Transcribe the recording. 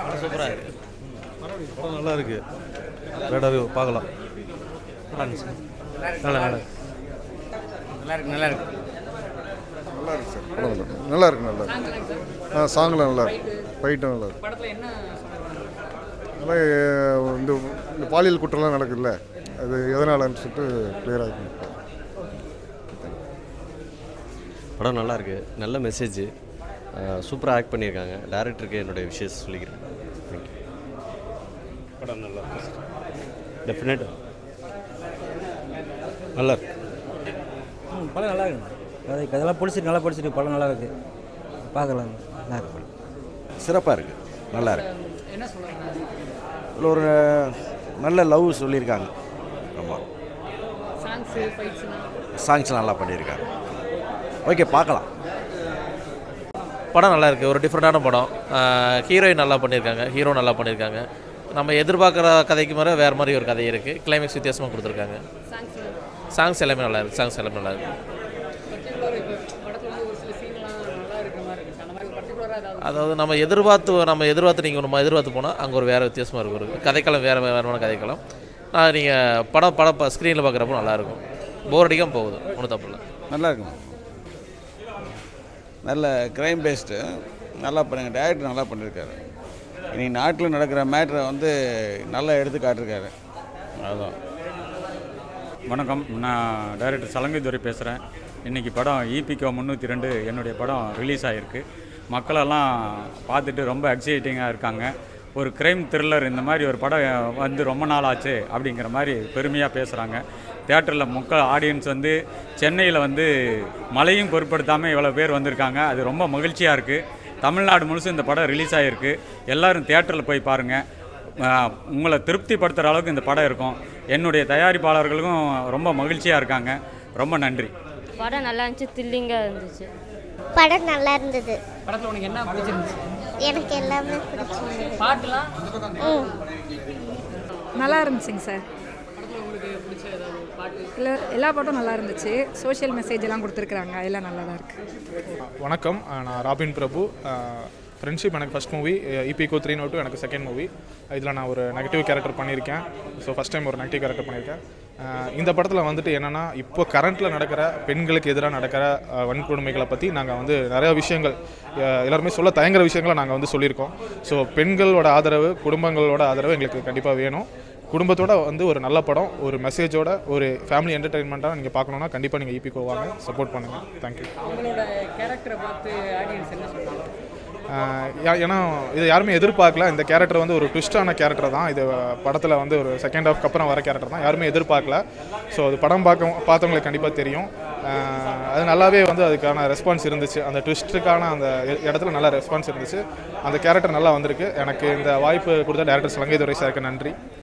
சூப்பராக இருக்குது படம் நல்லா இருக்கு வேடாவே பார்க்கலாம் நல்லா நல்லா நல்லா இருக்கு நல்லா இருக்கு நல்லா இருக்கு சார் படம் நல்லா இருக்கு நல்லா இருக்கு நல்லா இருக்கு ஆ சாங்லாம் நல்லா இருக்கு ஃபைட்டும் நல்லா இருக்கு படத்தில் என்ன நல்லா அஹ், இந்த இந்த பாலியல் குற்றம்லாம் நடக்குதுல்ல அது எதனாலன்னு சொல்லிட்டு கிளியராக இருக்கு படம் நல்லா இருக்கு நல்ல மெசேஜ் சூப்பராக ஆக்ட் பண்ணியிருக்காங்க டேரக்டருக்கு என்னுடைய விஷயம் சொல்லிக்கிறேன் தேங்க்யூ படம் நல்லா இருக்கு டெஃபினட் நல்லா இருக்கு ம் படம் நல்லா இருக்கு கதை கதையெல்லாம் பிடிச்சிருக்கு நல்லா பிடிச்சிருக்கு படம் நல்லா இருக்கு பார்க்கலாம் நல்லா இருக்கு படம் சிறப்பாக இருக்குது நல்லா இருக்கு என்ன சொல்லுங்க இதில் ஒரு நல்ல லவ் சொல்லியிருக்காங்க ஆமாம் சாங்ஸு ஃபைட்ஸ்னா சாங்ஸ் நல்லா பண்ணியிருக்காங்க ஓகே பார்க்கலாம் படம் நல்லா இருக்குது ஒரு டிஃப்ரெண்ட்டான படம் ஹீரோயின் நல்லா பண்ணியிருக்காங்க ஹீரோ நல்லா பண்ணியிருக்காங்க நம்ம எதிர்பார்க்குற கதைக்கு மேலே வேறு மாதிரி ஒரு கதை இருக்குது கிளைமேக்ஸ் வித்தியாசமாக கொடுத்துருக்காங்க சாங்ஸ் சாங்ஸ் எல்லாமே நல்லா இருக்குது சாங்ஸ் எல்லாமே நல்லா இருக்குது பர்டிகுலர் இப்போ படத்தில் வந்து ஒரு சில சீன்லாம் நல்லா இருக்கிற மாதிரி இருந்துச்சு அந்த மாதிரி பர்டிகுலராக ஏதாவது அதாவது நம்ம எதிர்பார்த்து நம்ம எதிர்பார்த்து நீங்கள் நம்ம எதிர்பார்த்து போனால் அங்கே ஒரு வேறு வித்தியாசமாக இருக்கும் ஒரு கதைக்களம் வேறு வேறுமான கதைக்களம் நீங்கள் படம் படம் ஸ்க்ரீனில் பார்க்குறப்போ நல்லாயிருக்கும் போர் அடிக்காம போகுது ஒன்றும் தப்பு இல்லை நல்லா இருக்கும் நல்ல க்ரைம் பேஸ்டு நல்லா பண்ணுங்க டேரக்டர் நல்லா பண்ணியிருக்காரு இன்னைக்கு நாட்டில் நடக்கிற மேட்ரை வந்து நல்லா எடுத்து காட்டிருக்காரு அதுதான் வணக்கம் நான் டைரக்டர் சலங்கைதுரை பேசுகிறேன் இன்றைக்கி படம் இபிகோ முந்நூற்றி ரெண்டு என்னுடைய படம் ரிலீஸ் ஆகிருக்கு மக்களெல்லாம் பார்த்துட்டு ரொம்ப எக்ஸைட்டிங்காக இருக்காங்க ஒரு க்ரைம் த்ரில்லர் இந்த மாதிரி ஒரு படம் வந்து ரொம்ப நாள் ஆச்சு அப்படிங்கிற மாதிரி பெருமையாக பேசுகிறாங்க தேட்டரில் மக்கள் ஆடியன்ஸ் வந்து சென்னையில் வந்து மழையும் பொருட்படுத்தாமல் இவ்வளோ பேர் வந்திருக்காங்க அது ரொம்ப மகிழ்ச்சியாக இருக்குது தமிழ்நாடு முழுசும் இந்த படம் ரிலீஸ் ஆகிருக்கு எல்லோரும் தேட்டரில் போய் பாருங்கள் ஆஹ் உங்களை திருப்திப்படுத்துகிற அளவுக்கு இந்த படம் இருக்கும் என்னுடைய தயாரிப்பாளர்களுக்கும் ரொம்ப மகிழ்ச்சியாக இருக்காங்க ரொம்ப நன்றி படம் நல்லா இருந்துச்சு த்ரில்லிங்காக இருந்துச்சு படம் நல்லா இருந்தது படத்தில் உனக்கு என்ன பிடிச்சிருந்துச்சு எனக்கு எல்லாமே பிடிச்சிருந்தது பாட்டுலாம் ம் நல்லா இருந்துச்சுங்க சார் படத்தில் உங்களுக்கு பிடிச்ச ஏதாவது பாட்டு இல்லை எல்லா பாட்டும் நல்லா இருந்துச்சு சோஷியல் மெசேஜ் எல்லாம் கொடுத்துருக்குறாங்க எல்லாம் நல்லா தான் இருக்குது வணக்கம் நான் ராபின் பிரபு ஃப்ரெண்ட்ஷிப் எனக்கு ஃபஸ்ட் மூவி இபிகோ த்ரீ நோட்டு எனக்கு செகண்ட் மூவி இதில் நான் ஒரு நெகட்டிவ் கேரக்டர் பண்ணியிருக்கேன் ஸோ ஃபஸ்ட் டைம் ஒரு நெகட்டிவ் கேரக்டர் பண்ணியிருக்கேன் அஹ் இந்த படத்தில் வந்துட்டு என்னென்னா இப்போ கரண்ட்டில் நடக்கிற பெண்களுக்கு எதிராக நடக்கிற அஹ், வன்கொடுமைகளை பற்றி நாங்கள் வந்து நிறையா விஷயங்கள் அஹ், எல்லாருமே சொல்ல தயங்குற விஷயங்களை நாங்கள் வந்து சொல்லியிருக்கோம் ஸோ பெண்களோட ஆதரவு குடும்பங்களோட ஆதரவு எங்களுக்கு கண்டிப்பாக வேணும் குடும்பத்தோட வந்து ஒரு நல்ல படம் ஒரு மெசேஜோட ஒரு ஃபேமிலி என்டர்டெயின்மெண்ட்டாக நீங்கள் பார்க்கணுன்னா கண்டிப்பாக நீங்கள் இபிகோ வாங்க சப்போர்ட் பண்ணுங்கள் தேங்க்யூ அவங்களோட கேரக்டரை பார்த்து ஆடியன்ஸ் என்ன சொல்றாங்க ஆஹ் யா- ஏன்னா இதை யாருமே எதிர்பார்க்கல இந்த கேரக்டர் வந்து ஒரு ட்விஸ்டான கேரக்டர் தான் இது படத்தில் வந்து ஒரு செகண்ட் ஹாஃப்க்கு அப்புறம் வர கேரக்டர் தான் யாருமே எதிர்பார்க்கல ஸோ அது படம் பார்க்க பார்த்தவங்களுக்கு கண்டிப்பாக தெரியும் ஆஹ் அது நல்லாவே வந்து அதுக்கான ரெஸ்பான்ஸ் இருந்துச்சு அந்த ட்விஸ்ட்டுக்கான அந்த இ- இடத்துல நல்ல ரெஸ்பான்ஸ் இருந்துச்சு அந்த கேரக்டர் நல்லா வந்திருக்கு எனக்கு இந்த வாய்ப்பு கொடுத்த டேரக்டர் சலங்கை துரை சாருக்கு நன்றி